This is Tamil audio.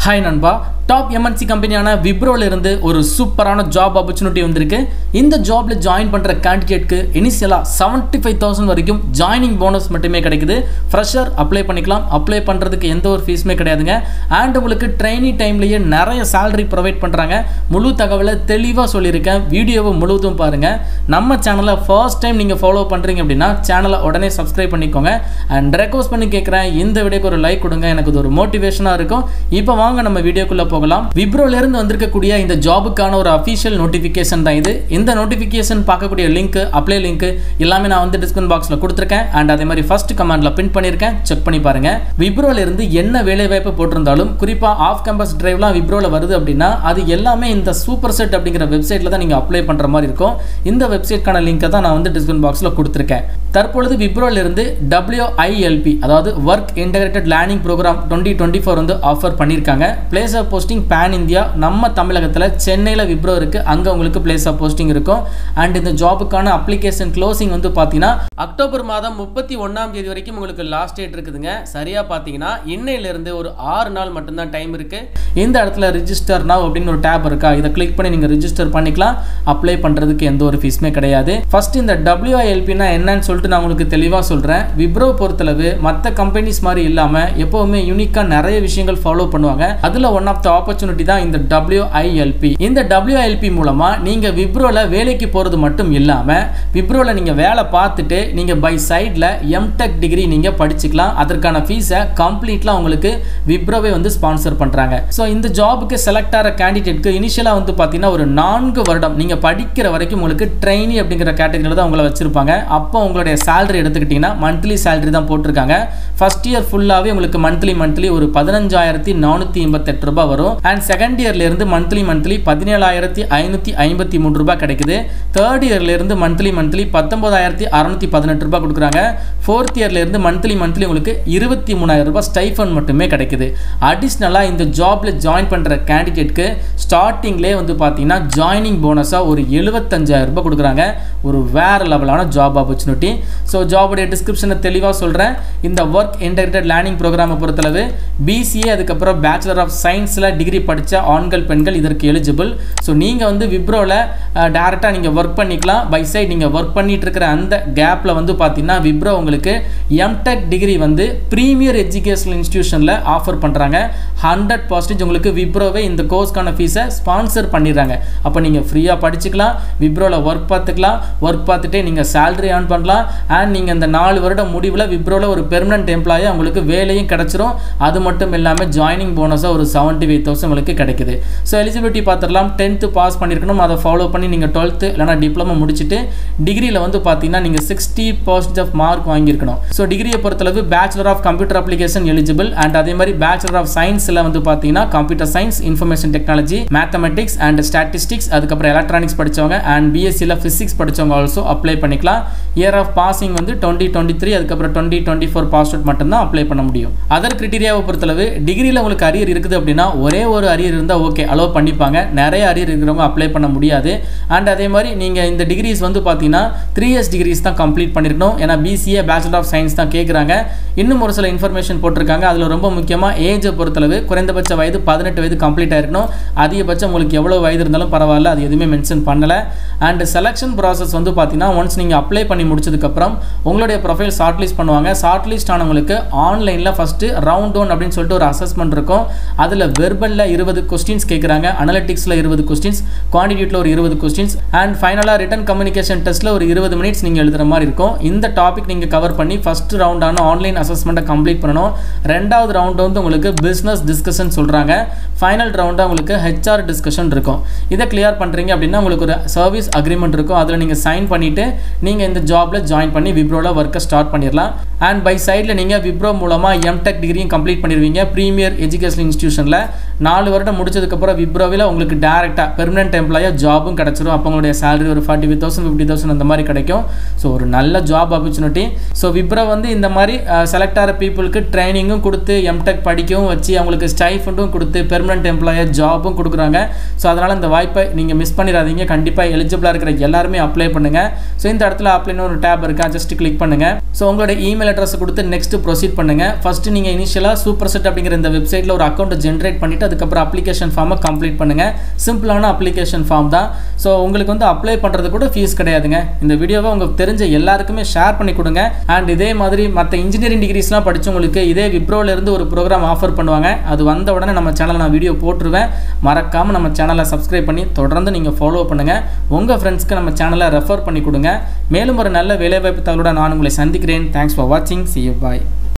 ஹாய் நண்பா டாப் எம்என்சி கம்பெனியான விப்ரோல இருந்து ஒரு சூப்பரான ஜாப் ஆப்பர்ச்சுனிட்டி வந்திருக்கு இந்த ஜாப்ல ஜாயின் பண்ற கேண்டிடேட்க்கு இனிஷியலா செவன்ட்டி ஃபைவ் தௌசண்ட் வரைக்கும் ஜாயினிங் போனஸ் மட்டுமே கிடைக்குது ஃப்ரெஷர் அப்ளை பண்ணிக்கலாம் அப்ளை பண்றதுக்கு எந்த ஒரு ஃபீஸுமே கிடையாதுங்க அண்ட் உங்களுக்கு ட்ரைனிங் டைம்லயே நிறைய சேலரி ப்ரொவைட் பண்றாங்க முழு தகவலை தெளிவாக சொல்லியிருக்கேன் வீடியோவை முழுவதும் பாருங்க நம்ம சேனலை ஃபர்ஸ்ட் டைம் நீங்க ஃபாலோ பண்றீங்க அப்படின்னா சேனலை உடனே சப்ஸ்கிரைப் பண்ணிக்கோங்க அண்ட் ரெக்வஸ்ட் பண்ணி கேட்குறேன் இந்த வீடியோக்கு ஒரு லைக் கொடுங்க எனக்கு இது ஒரு மோட்டிவேஷனாக இருக்கும் இப்போ வாங்க நம்ம வீடியோக்குள்ளே போகலாம் விப்ரோல இருந்து வந்திருக்கக்கூடிய இந்த ஜாபுக்கான ஒரு அஃபிஷியல் நோட்டிஃபிகேஷன் தான் இது இந்த நோட்டிஃபிகேஷன் பார்க்கக்கூடிய லிங்க் அப்ளை லிங்க் எல்லாமே நான் வந்து டிஸ்கிரிப்ஷன் பாக்ஸில் கொடுத்துருக்கேன் அண்ட் அதே மாதிரி ஃபர்ஸ்ட் கமெண்ட்ல பின் பண்ணியிருக்கேன் செக் பண்ணி பாருங்க விப்ரோல இருந்து என்ன வேலை வாய்ப்பு போட்டிருந்தாலும் குறிப்பாக ஆஃப் கேம்பஸ் டிரைவ்லாம் விப்ரோல வருது அப்படின்னா அது எல்லாமே இந்த சூப்பர் செட் அப்படிங்கிற வெப்சைட்டில் தான் நீங்கள் அப்ளை பண்ணுற மாதிரி இருக்கும் இந்த வெப்சைட்கான லிங்கை தான் நான் வந்து டிஸ்கிரிப்ஷன் பாக்ஸில் கொடுத்துருக்கேன் தற்பொழுது விப்ரோல இருந்து டபிள்யூஐஎல்பி அதாவது work integrated learning program twenty twenty four வந்து ஆஃபர் பண்ணியிருக்காங்க place of posting pan India நம்ம தமிழகத்தில் சென்னையில் விப்ரோ இருக்குது அங்கே உங்களுக்கு பிளேஸ் ஆஃப் போஸ்டிங் இருக்கும் அண்ட் இந்த ஜாபுக்கான அப்ளிகேஷன் க்ளோசிங் வந்து பார்த்தீங்கன்னா அக்டோபர் மாதம் முப்பத்தி ஒன்றாம் தேதி வரைக்கும் உங்களுக்கு லாஸ்ட் டேட் இருக்குதுங்க சரியாக பார்த்தீங்கன்னா இன்னையிலேருந்து ஒரு ஆறு நாள் மட்டும்தான் டைம் இருக்குது இந்த இடத்துல ரிஜிஸ்டர் now அப்படின்னு ஒரு டேப் இருக்கா இதை கிளிக் பண்ணி நீங்கள் ரிஜிஸ்டர் பண்ணிக்கலாம் அப்ளை பண்ணுறதுக்கு எந்த ஒரு ஃபீஸுமே கிடையாது ஃபர்ஸ்ட் இந்த டபிள்யூஐஎல்பினா என்னன்னு சொல்லிட்டு நான் உங்களுக்கு தெளிவாக சொல்கிறேன் விப்ரோ பொறுத்தளவு மற்ற கம்பெனிஸ் மாதிரி இல்லாமல் எப்போவுமே யூனிக்காக நிறைய விஷயங்கள் ஃபாலோ பண்ணுவாங்க அதில் ஒன் ஆஃப் த ஆப்பர்ச்சுனிட்டி தான் இந்த டபிள்யூஐஎல்பி இந்த டபிள்யூஐஎல்பி மூலமாக நீங்கள் விப்ரோவில் வேலைக்கு போகிறது மட்டும் இல்லாமல் விப்ரோவில் நீங்கள் வேலை பார்த்துட்டு நீங்கள் பை சைடில் எம்டெக் டிகிரி நீங்கள் படிச்சுக்கலாம் அதற்கான ஃபீஸை கம்ப்ளீட்லாம் உங்களுக்கு விப்ரோவே வந்து ஸ்பான்சர் பண்ணுறாங்க ஸோ இந்த ஜாபுக்கு செலக்ட் ஆகிற கேண்டிடேட்க்கு இனிஷியலாக வந்து பார்த்தீங்கன்னா ஒரு நான்கு வருடம் நீங்கள் படிக்கிற வரைக்கும் உங்களுக்கு ட்ரெயினி அப்படிங்கிற கேட்டகரியில் தான் உங்களை வச்சிருப்பாங்க அப்போ உங்களுடைய சேலரி எடுத்துக்கிட்டிங்கன்னா மந்த்லி சேலரி தான் போட்டிருக்காங்க ஃபர்ஸ்ட் இயர் ஃபுல்லாகவே உங்களுக்கு மந்த்லி மந்த்லி ஒரு பதினஞ்சாயிரத்தி நானூற்றி எண்பத்தெட்டு ரூபாய் வரும் அண்ட் செகண்ட் இயர்லேருந்து மந்த்லி மந்த்லி பதினேழாயிரத்தி ஐநூற்றி ஐம்பத்தி மூணு ரூபாய் கிடைக்குது தேர்ட் இயர்லேருந்து மந்த்லி மந்த்லி பத்தொன்பதாயிரத்தி அறநூற்றி பதினெட்டு ரூபாய் கொடுக்குறாங்க ஃபோர்த் இயர்லேருந்து மந்த்லி மந்த்லி உங்களுக்கு இருபத்தி மூணாயிரம் ரூபாய் ஸ்டைஃபன் மட்டுமே கிடைக்குது அடிஷ்னலாக இந்த ஜாப்ல ஜாயின் பண்ணுற கேண்டிடேட்க்கு ஸ்டார்டிங்லேயே வந்து பார்த்தீங்கன்னா ஜாயினிங் போனஸாக ஒரு எழுபத்தஞ்சாயிரம் ரூபாய் கொடுக்குறாங்க ஒரு வேற லெவலான ஜாப் ஆப்பர்ச்சுனிட்டி ஸோ ஜாபுடைய டிஸ்கிரிப்ஷனை தெளிவாக சொல்கிறேன் இந்த ஒர்க் இன்டெகிரேட்டட் லேர்னிங் ப்ரோக்ராமை பொறுத்தளவு பிசிஏ அதுக்கப்புறம் பேச்சுலர் ஆஃப் சயின்ஸில் டிகிரி படித்த ஆண்கள் பெண்கள் இதற்கு எலிஜிபிள் ஸோ நீங்கள் வந்து விப்ரோவில் டேரெக்டாக நீங்கள் ஒர்க் பண்ணிக்கலாம் பை சைட் நீங்கள் ஒர்க் பண்ணிட்டு இருக்கிற அந்த கேப்பில் வந்து பார்த்தீங்கன்னா விப்ரோ உங்களுக்கு எம்டெக் டிகிரி வந்து ப்ரீமியர் எஜுகேஷனல் இன்ஸ்டியூஷனில் ஆஃபர் பண்ணுறாங்க ஹண்ட்ரட் பர்சன்டேஜ் உங்களுக்கு விப்ரோவே இந்த கோர்ஸ்க்கான ஃபீஸை ஸ்பான்சர் பண்ணிடுறாங்க அப்போ நீங்கள் ஃப்ரீயாக படிச்சுக்கலாம் விப்ரோவில் ஒர்க் பார்த்துக்கலாம் ஒர்க் பார்த்துட்டே நீங்கள் சேலரி ஏர்ன் பண்ணலாம் அண்ட் நீங்கள் இந்த நாலு வருடம் முடிவில் விப்ரோவில் ஒரு பெர்மனன்ட் எம்ப்ளாயாக உங்களுக்கு வேலையும் கிடச்சிரும் அது மட்டும் இல்லாமல் ஜாயினிங் போனஸாக ஒரு செவன்ட்டி ஃபைவ் தௌசண்ட் உங்களுக்கு கிடைக்குது ஸோ எலிஜிபிலிட்டி பார்த்துடலாம் டென்த்து பாஸ் பண்ணியிருக்கணும் அதை ஃபாலோ பண்ணி நீங்கள் டுவெல்த்து இல்லைனா டிப்ளமோ முடிச்சுட்டு டிகிரியில் வந்து பார்த்தீங்கன்னா நீங்கள் சிக்ஸ்டி பர்சன்ட் ஆஃப் மார்க் வாங்கியிருக்கணும் ஸோ டிகிரியை பொறுத்தளவு bachelor of computer application eligible and அதே மாதிரி பேச்சுலர் ஆஃப் சயின்ஸில் வந்து பார்த்தீங்கன்னா computer science information technology mathematics and statistics அதுக்கப்புறம் எலக்ட்ரானிக்ஸ் படித்தவங்க அண்ட் பிஎஸ்சியில் ஃபிசிக்ஸ் படித்தவங்க ஆல்சோ அப்ளை பண்ணிக்கலாம் இயர் ஆஃப் பாசிங் வந்து டுவெண்ட்டி டுவெண்ட்டி த்ரீ அதுக்கப்புறம் twenty twenty four pass out மட்டும்தான் அப்ளை பண்ண முடியும் அதர் கிரிட்டீரியாவை பொறுத்தளவு டிகிரியில் உங்களுக்கு அரியர் இருக்குது அப்படின்னா ஒரே ஒரு அரியர் இருந்தால் ஓகே அலோவ் பண்ணிப்பாங்க நிறைய அரியர் இருக்கிறவங்க அப்ளை பண்ண முடியாது அண்ட் அதே மாதிரி நீங்கள் இந்த டிகிரிஸ் வந்து பார்த்தீங்கன்னா த்ரீ இயர்ஸ் டிகிரிஸ் தான் கம்ப்ளீட் பண்ணியிருக்கணும் ஏன்னா பிசிஏ பேச்சுலர் ஆஃப் சயின்ஸ் தான் கேட்குறாங்க இன்னும் ஒரு சில இன்ஃபர்மேஷன் போட்டிருக்காங்க அதில் ரொம்ப முக்கியமாக ஏஜை பொறுத்தளவு குறைந்தபட்ச வயது பதினெட்டு வயது கம்ப்ளீட் ஆயிருக்கணும் அதிகபட்சம் உங்களுக்கு எவ்வளோ வயது இருந்தாலும் பரவாயில்ல அது எதுவுமே மென்ஷன் பண்ணலை அண்ட் செலெக்ஷன் ப்ராசஸ் வந்து பார்த்தீங்கன்னா ஒன்ஸ் நீங்கள் அப்ளை பண்ணி முடிச்சதுக்கப்புறம் உங்களுடைய ப்ரொஃபைல் ஷார்ட் லிஸ்ட் பண்ணுவாங்க ஷார்ட் லிஸ்ட் ஆனவங்களுக்கு ஆன்லைனில் ஃபஸ்ட்டு ரவுண்ட் ஒன் அப்படின்னு சொல்லிட்டு ஒரு அசஸ்மெண்ட் இருக்கும் அதில் வெர்பலில் இருபது கொஸ்டின்ஸ் கேட்குறாங்க அனலிட்டிக்ஸில் இருபது கொஸ்டின்ஸ் குவான்டிட்டியில் ஒரு இருபது கொஸ்டின்ஸ் அண்ட் ஃபைனலாக ரிட்டன் கம்யூனிகேஷன் டெஸ்ட்டில் ஒரு இருபது மினிட்ஸ் நீங்கள் எழுதுகிற மாதிரி இருக்கும் இந்த டாபிக் நீங்கள் கவர் பண்ணி ஃபஸ்ட் ரவுண்டான ஆன்லைன் அசஸ்மெண்ட்டை கம்ப்ளீட் பண்ணணும் ரெண்டாவது ரவுண்டு வந்து உங்களுக்கு பிஸ்னஸ் டிஸ்கஷன் சொல்கிறாங்க ஃபைனல் ரவுண்டாக உங்களுக்கு ஹெச்ஆர் டிஸ்கஷன் இருக்கும் இதை கிளியர் பண்ணுறீங்க அப்படின்னா உங்களுக்கு ஒரு சர்வீஸ் அக்ரிமெண்ட் இருக்கும் அதில் நீங்கள் சைன் பண்ணிவிட்டு நீங்கள் இந்த ஜாபில் ஜாயின் பண்ணி விப்ரோவில் ஒர்க்கை ஸ்டார்ட் பண்ணிடலாம் அண்ட் பை சைடில் நீங்கள் விப்ரோ மூலமாக எம்டெக் டிகிரியும் கம்ப்ளீட் பண்ணிடுவீங்க ப்ரீமியர் எஜுகேஷன் இன்ஸ்டியூஷனில் நாலு வருடம் முடிச்சதுக்கப்புறம் விப்ரோவில் உங்களுக்கு டேரெக்டாக பெர்மனெண்ட் எம்ப்ளாயாக ஜாபும் கிடச்சிரும் அப்போ உங்களுடைய சேலரி ஒரு forty five thousand fifty thousand அந்த மாதிரி கிடைக்கும் ஸோ ஒரு நல்ல ஜாப் ஆப்பர்ச்சுனிட்டி ஸோ விப்ரோ வந்து இந்த மாதிரி செலக்ட் ஆகிற பீப்புளுக்கு ட்ரைனிங்கும் கொடுத்து எம்டெக் படிக்கவும் வச்சு அவங்களுக்கு ஸ்டைஃபண்டும் கொடுத்து பெர்மனெண்ட் எம்ப்ளாயர் ஜாபும் கொடுக்குறாங்க ஸோ அதனால் இந்த வாய்ப்பை நீங்கள் மிஸ் பண்ணிடாதீங்க கண்டிப்பாக எலிஜிபிளாக இருக்கிற எல்லாருமே அப்ளை பண்ணுங்கள் ஸோ இந்த இடத்துல அப்ளைன்னு ஒரு டேப் இருக்கா ஜஸ்ட் கிளிக் பண்ணுங்கள் ஸோ உங்களோட இமெயில் அட்ரஸ் கொடுத்து நெக்ஸ்ட் ப்ரொசீட் பண்ணுங்கள் ஃபஸ்ட்டு நீங்கள் இனிஷியலாக சூப்பர் செட் அப்படிங்கிற இந்த வெப்சைட்டில் ஒரு அக்கௌண்ட் ஜென்ரேட் பண்ணிவிட்டு அதுக்கப்புறம் அப்ளிகேஷன் ஃபார்மை கம்ப்ளீட் பண்ணுங்கள் சிம்பிளான அப்ளிகேஷன் ஃபார்ம் தான் ஸோ உங்களுக்கு வந்து அப்ளை பண்ணுறது கூட ஃபீஸ் கிடையாதுங்க இந்த வீடியோவை உங்களுக்கு தெரிஞ்ச எல்லாருக்குமே ஷேர் பண்ணி கொடுங்க அண்ட் இதே மாதிரி மற்ற இன்ஜினியரிங் டிகிரிஸ்லாம் படித்தவங்களுக்கு இதே விப்ரோல இருந்து ஒரு ப்ரோக்ராம் ஆஃபர் பண்ணுவாங்க அது வந்த உடனே நம்ம சேனலில் நான் வீடியோ போட்டுருவேன் மறக்காமல் நம்ம சேனலை சப்ஸ்கிரைப் பண்ணி தொடர்ந்து நீங்கள் ஃபாலோ பண்ணுங்கள் உங்கள் ஃப்ரெண்ட்ஸ்க்கு நம்ம சேனலை ரெஃபர் பண்ணி கொடுங்க மேலும் ஒரு நல்ல வேலைவாய்ப்பு தகவலோட நான் உங்களை சந்திக்கிறேன் தேங்க்ஸ் ஃபார் வாட்சிங் சி யூ பாய்